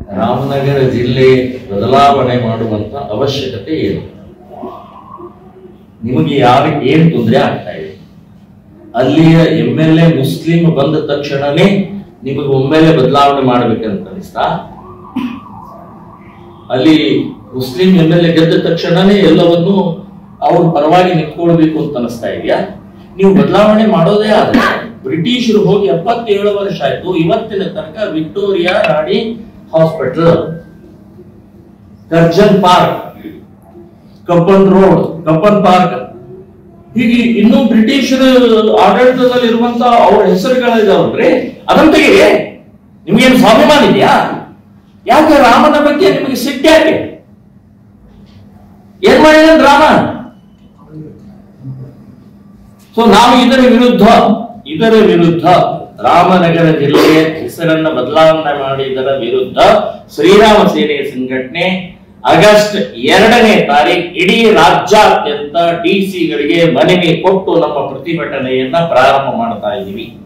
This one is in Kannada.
ರಾಮನಗರ ಜಿಲ್ಲೆ ಬದಲಾವಣೆ ಮಾಡುವಂತ ಅವಶ್ಯಕತೆ ಏನು ನಿಮಗೆ ಯಾವ ಏನ್ ತೊಂದರೆ ಆಗ್ತಾ ಇದೆ ಅಲ್ಲಿಯ ಎಂ ಎಲ್ ಎ ಮುಸ್ಲಿಂ ಬಂದ ತಕ್ಷಣನೇ ನಿಮಗೆ ಒಮ್ಮೆಲೆ ಬದಲಾವಣೆ ಮಾಡ್ಬೇಕಂತ ಅನಿಸ್ತಾ ಅಲ್ಲಿ ಮುಸ್ಲಿಂ ಎಂ ಎಲ್ ಎ ಗೆದ್ದ ತಕ್ಷಣನೇ ಎಲ್ಲವನ್ನು ಅವ್ರ ಪರವಾಗಿ ನಿಂತ್ಕೊಳ್ಬೇಕು ಅಂತ ಅನಿಸ್ತಾ ಇದೆಯಾ ನೀವು ಬದಲಾವಣೆ ಮಾಡೋದೇ ಆದ್ರೆ ಬ್ರಿಟಿಷರು ಹೋಗಿ ಎಪ್ಪತ್ತೇಳು ವರ್ಷ ಆಯ್ತು ಇವತ್ತಿನ ತನಕ ವಿಕ್ಟೋರಿಯಾ ರಾಣಿ hospital Curzon park Cubbon road Cubbon park ಹೀಗೆ ಇನ್ನೂ ಬ್ರಿಟಿಷರ ಆಡಳಿತದಲ್ಲಿ ಇರುವಂತ ಅವ್ರ ಹೆಸರುಗಳಿದಾವಲ್ರಿ ಅದನ್ನ ತೆಗೀರಿ ನಿಮ್ಗೇನು ಸ್ವಾಭಿಮಾನ ಇದೆಯಾ ಯಾಕೆ ರಾಮನ ಬಗ್ಗೆ ನಿಮಗೆ ಸಿಟ್ಟು ಯಾಕೆ ಏನ್ ಮಾಡಿದ ರಾಮ ಸೊ ನಾವು ಇದರ ವಿರುದ್ಧ ಇದರ ವಿರುದ್ಧ ರಾಮನಗರ ಜಿಲ್ಲೆಯ ಹೆಸರನ್ನ ಬದಲಾವಣೆ ಮಾಡಿದರ ವಿರುದ್ಧ ಶ್ರೀರಾಮ ಸೇನೆಯ ಸಂಘಟನೆ ಆಗಸ್ಟ್ ಎರಡನೇ ತಾರೀಕು ಇಡೀ ರಾಜ್ಯಾದ್ಯಂತ ಡಿಸಿಗಳಿಗೆ ಮನವಿ ಕೊಟ್ಟು ನಮ್ಮ ಪ್ರತಿಭಟನೆಯನ್ನ ಪ್ರಾರಂಭ ಮಾಡ್ತಾ ಇದ್ದೀವಿ